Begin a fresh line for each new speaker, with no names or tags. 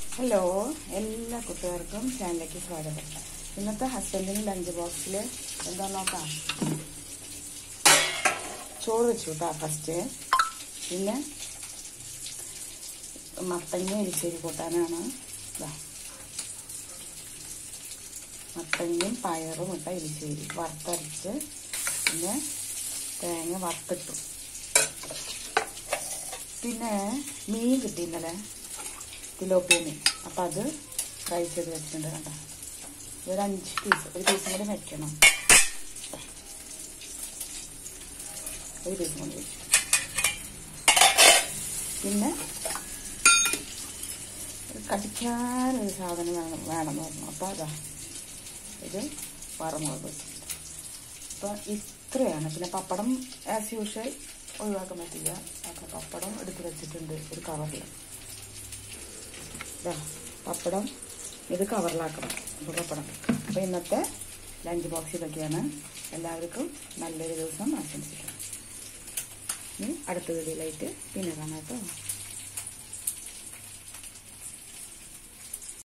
hello എല്ലാ കൂട്ടുകാർക്കും ചാനലിലേക്ക് സ്വാഗതം ഇന്നത്തെ ഹസ്ബൻഡിന് ലഞ്ച് ബോക്സിൽ എന്താ നോക്കാം ചോറ് വെച്ചു കേട്ടോ ഫസ്റ്റ് പിന്നെ മത്തങ്ങ എരിശ്ശേരി കൂട്ടാനാണ് ഇതാ മത്തങ്ങയും പയറും ഇട്ട എരിശ്ശേരി വറുത്തരച്ച് പിന്നെ തേങ്ങ വറുത്തിട്ടു പിന്നെ മീൻ കിട്ടി ഇന്നലെ തിലോപ്പിയ മീൻ അപ്പം അത് ഫ്രൈ ചെയ്ത് വെച്ചിട്ടുണ്ട് കണ്ടോ ഒരു അഞ്ച് പീസ് ഒരു പീസും കൂടി വെക്കണം ഒരു പീസും കൂടി വെച്ചു പിന്നെ കടിക്കാനൊരു സാധനം വേണം വേണമെന്ന് പറഞ്ഞു അപ്പം അതാ ഇത് വറമുളക് വെച്ചിട്ടുണ്ട് അപ്പം ഇത്രയാണ് പിന്നെ പപ്പടം ആസ് യൂഷ്വൽ ഒഴിവാക്കാൻ പറ്റില്ല അപ്പം പപ്പടം എടുത്ത് വെച്ചിട്ടുണ്ട് ഒരു കവറിൽ ഇതാ പപ്പടം ഇത് കവറിലാക്കണം അപ്പോൾ പപ്പടം അപ്പോൾ ഇന്നത്തെ ലഞ്ച് ബോക്സ് ഇതൊക്കെയാണ് എല്ലാവർക്കും നല്ലൊരു ദിവസം ആശംസിക്കണം ഇനി അടുത്ത വീഡിയോയിലായിട്ട് പിന്നെ കാണാം കേട്ടോ